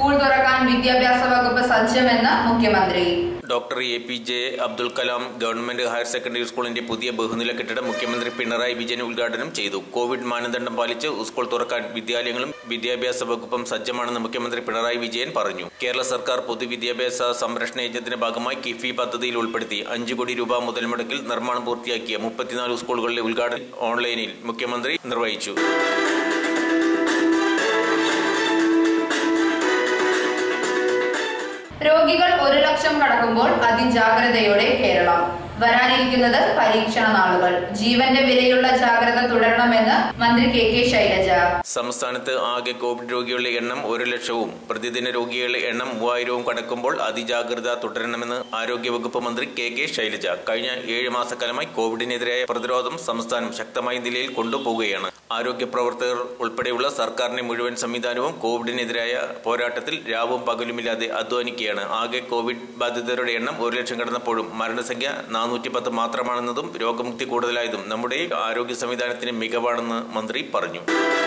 school തുറക്കാൻ വിദ്യാഭ്യാസ വകുപ്പ് സജ്ജമെന്ന് മുഖ്യമന്ത്രി doctor A P J Abdul Kalam government higher secondary സ്കൂളിന്റെ പുതിയ ബഹുനില കെട്ടിടം മുഖ്യമന്ത്രി പിണറായി വിജയൻ ഉദ്ഘാടനം ചെയ്തു കോവിഡ് മാനദണ്ഡം പാലിച്ച് സ്കൂൾ തുറക്കാൻ വിദ്യാലയങ്ങളും വിദ്യാഭ്യാസ വകുപ്പും സജ്ജമാണെന്ന് മുഖ്യമന്ത്രി പിണറായി വിജയൻ പറഞ്ഞു കേരള സർക്കാർ പൊതുവിദ്യാഭ്യാസ സംരക്ഷണ യജ്ഞത്തിന്റെ ഭാഗമായി കിഫി പദ്ധതിയിൽ ഉൾപ്പെടുത്തി അഞ്ചു കോടി രൂപ മുതൽ മുടക്കിൽ നിർമ്മാണം പൂർത്തിയാക്കിയ മുപ്പത്തിനാല് സ്കൂളുകളിലെ ഉദ്ഘാടനം ഓൺലൈനിൽ മുഖ്യമന്ത്രി നിർവഹിച്ചു രോഗികൾ ഒരു ലക്ഷം കടക്കുമ്പോൾ അതിജാഗ്രതയോടെ കേരളം വരാനിരിക്കുന്നത് പരീക്ഷണ നാളുകൾ ജീവന്റെ വിലയുള്ള ജാഗ്രത തുടരണമെന്ന് മന്ത്രി കെ കെ ശൈലജ സംസ്ഥാനത്ത് ആകെ കോവിഡ് രോഗികളുടെ എണ്ണം ഒരു ലക്ഷവും പ്രതിദിന രോഗികളുടെ എണ്ണം മൂവായിരവും കടക്കുമ്പോൾ അതിജാഗ്രത തുടരണമെന്ന് ആരോഗ്യവകുപ്പ് മന്ത്രി കെ കെ ശൈലജ കഴിഞ്ഞ ഏഴ് മാസക്കാലമായി കോവിഡിനെതിരായ പ്രതിരോധം സംസ്ഥാനം ശക്തമായ നിലയിൽ കൊണ്ടുപോവുകയാണ് ആരോഗ്യ പ്രവർത്തകർ ഉൾപ്പെടെയുള്ള സർക്കാരിന്റെ മുഴുവൻ സംവിധാനവും കോവിഡിനെതിരായ പോരാട്ടത്തിൽ രാവും പകലുമില്ലാതെ അധ്വാനിക്കുകയാണ് ആകെ കോവിഡ് ബാധിതരുടെ എണ്ണം ഒരു ലക്ഷം കടന്നപ്പോഴും മരണസംഖ്യ നാനൂറ്റി പത്ത് മാത്രമാണെന്നതും രോഗമുക്തി കൂടുതലായതും നമ്മുടെ ആരോഗ്യ സംവിധാനത്തിന് മികവാണെന്ന് മന്ത്രി പറഞ്ഞു